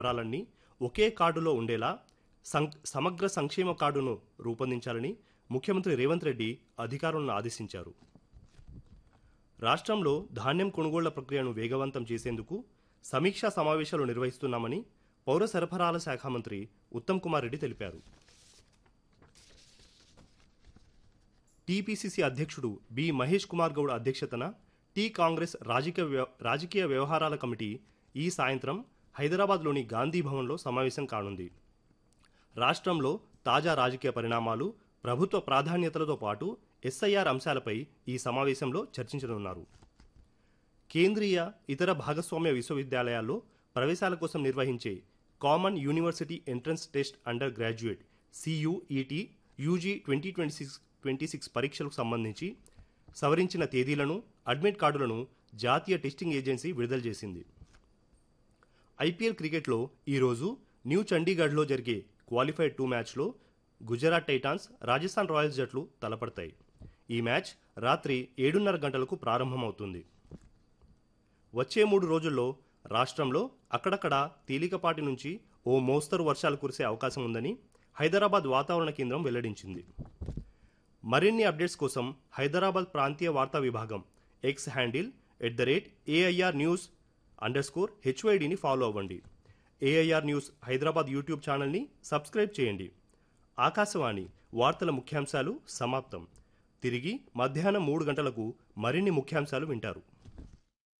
వివరాలన్నీ ఒకే కార్డులో ఉండేలా సం సమగ్ర సంక్షేమ కార్డును రూపొందించాలని ముఖ్యమంత్రి రేవంత్ రెడ్డి అధికారులను ఆదేశించారు రాష్ట్రంలో ధాన్యం కొనుగోళ్ల ప్రక్రియను వేగవంతం చేసేందుకు సమీక్షా సమావేశాలు నిర్వహిస్తున్నామని పౌర సరఫరాల శాఖ మంత్రి ఉత్తమ్ కుమార్ రెడ్డి తెలిపారు టీపీసీసీ అధ్యక్షుడు బి మహేష్ కుమార్ గౌడ్ అధ్యక్షతన టీ కాంగ్రెస్ రాజకీయ వ్యవ- రాజకీయ వ్యవహారాల కమిటీ ఈ సాయంత్రం హైదరాబాద్లోని గాంధీ భవన్లో సమావేశం కానుంది రాష్ట్రంలో తాజా రాజకీయ పరిణామాలు ప్రభుత్వ ప్రాధాన్యతలతో పాటు ఎస్ఐఆర్ అంశాలపై ఈ సమావేశంలో చర్చించనున్నారు కేంద్రీయ ఇతర భాగస్వామ్య విశ్వవిద్యాలయాల్లో ప్రవేశాల కోసం నిర్వహించే common university entrance test under graduate C U E T UG twenty twenty six twenty six పరీక్షలకు సంబంధించి సవరించిన తేదీలను అడ్మిట్ కార్డులను జాతీయ టెస్టింగ్ ఏజెన్సీ విడుదల చేసింది ఐపీఎల్ క్రికెట్లో ఈరోజు న్యూ చండీగఢ్లో జరిగే క్వాలిఫైడ్ టూ మ్యాచ్లో గుజరాత్ టైటాన్స్ రాజస్థాన్ రాయల్స్ జట్లు తలపడతాయి ఈ మ్యాచ్ రాత్రి ఏడున్నర గంటలకు ప్రారంభమవుతుంది వచ్చే మూడు రోజుల్లో రాష్ట్రంలో అక్కడక్కడ తేలికపాటి నుంచి ఓ మోస్తరు వర్షాలు కురిసే అవకాశం ఉందని హైదరాబాద్ వాతావరణ కేంద్రం వెల్లడించింది మరిన్ని అప్డేట్స్ కోసం హైదరాబాద్ ప్రాంతీయ వార్తా విభాగం X handle at the rate A I R news under score హెచ్వైడిని ఫాలో అవ్వండి ఏఐఆర్ న్యూస్ హైదరాబాద్ యూట్యూబ్ ఛానల్ని సబ్స్క్రైబ్ చేయండి ఆకాశవాణి వార్తల ముఖ్యాంశాలు సమాప్తం తిరిగి మధ్యాహ్నం మూడు గంటలకు మరిన్ని ముఖ్యాంశాలు వింటారు